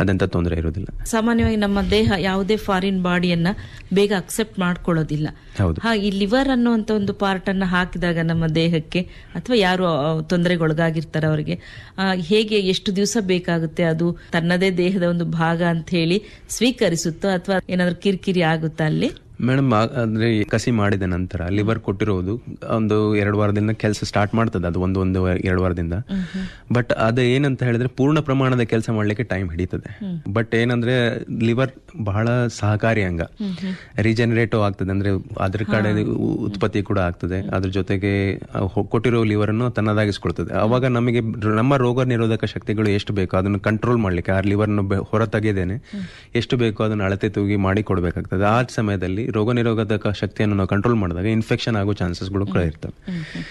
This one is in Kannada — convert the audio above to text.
ಅದಂತ ತೊಂದರೆ ಇರೋದಿಲ್ಲ ಸಾಮಾನ್ಯವಾಗಿ ನಮ್ಮ ದೇಹ ಯಾವುದೇ ಫಾರಿನ್ ಬಾಡಿಯನ್ನ ಬೇಗ ಅಕ್ಸೆಪ್ಟ್ ಮಾಡ್ಕೊಳ್ಳೋದಿಲ್ಲ ಹೌದು. ಹಾ ಈ ಲಿವರ್ ಅನ್ನುವಂತ ಒಂದು ಪಾರ್ಟ್ ಅನ್ನ ಹಾಕಿದಾಗ ನಮ್ಮ ದೇಹಕ್ಕೆ ಅಥವಾ ಯಾರು ಆ, ತೊಂದರೆಗೊಳಗಾಗಿರ್ತಾರೆ ಅವರಿಗೆ ಆ, ಹೇಗೆ ಎಷ್ಟು ದಿವಸ ಬೇಕಾಗುತ್ತೆ ಅದು ತನ್ನದೇ ದೇಹದ ಒಂದು ಭಾಗ ಅಂತ ಹೇಳಿ ಸ್ವೀಕರಿಸುತ್ತೋ ಅಥವಾ ಏನಾದ್ರೂ ಕಿರಿಕಿರಿ ಆಗುತ್ತಾ ಅಲ್ಲಿ ಮೇಡಮ್ ಅಂದ್ರೆ ಕಸಿ ಮಾಡಿದ ನಂತರ ಲಿವರ್ ಕೊಟ್ಟಿರೋದು ಒಂದು ಎರಡು ವಾರದಿಂದ ಕೆಲಸ ಸ್ಟಾರ್ಟ್ ಮಾಡ್ತದೆ ಅದು ಒಂದು ಒಂದು ಎರಡು ವಾರದಿಂದ ಬಟ್ ಅದು ಏನಂತ ಹೇಳಿದ್ರೆ ಪೂರ್ಣ ಪ್ರಮಾಣದ ಕೆಲಸ ಮಾಡ್ಲಿಕ್ಕೆ ಟೈಮ್ ಹಿಡಿತದೆ ಬಟ್ ಏನಂದ್ರೆ ಲಿವರ್ ಬಹಳ ಸಹಕಾರಿ ಅಂಗ ರೀಜನರೇಟೋ ಆಗ್ತದೆ ಅಂದ್ರೆ ಅದ್ರ ಕಡೆ ಉ- ಉತ್ಪತ್ತಿ ಕೂಡ ಆಗ್ತದೆ ಅದ್ರ ಜೊತೆಗೆ ಆ ಹೊ- ಕೊಟ್ಟಿರೋ ಲಿವರ್ ಅನ್ನು ತನ್ನದಾಗಿಸ್ಕೊಳ್ತದೆ ಅವಾಗ ನಮಗೆ ನಮ್ಮ ರೋಗ ನಿರೋಧಕ ಶಕ್ತಿಗಳು ಎಷ್ಟು ಬೇಕೋ ಅದನ್ನು ಕಂಟ್ರೋಲ್ ಮಾಡ್ಲಿಕ್ಕೆ ಆ ಲಿವರ್ನ ಹೊರ ತೆಗೆದೇನೆ ಎಷ್ಟು ಬೇಕೋ ಅದನ್ನು ಅಳತೆ ತೂಗಿ ಮಾಡಿ ಕೊಡಬೇಕಾಗ್ತದೆ ಆ ಸಮಯದಲ್ಲಿ ರೋಗ ನಿರೋಧಕ ಶಕ್ತಿಯನ್ನು ನಾವು ಕಂಟ್ರೋಲ್ ಮಾಡಿದಾಗ ಇನ್ಫೆಕ್ಷನ್ ಆಗೋ ಚಾನ್ಸಸ್ಗಳು ಕೂಡ ಇರ್ತವೆ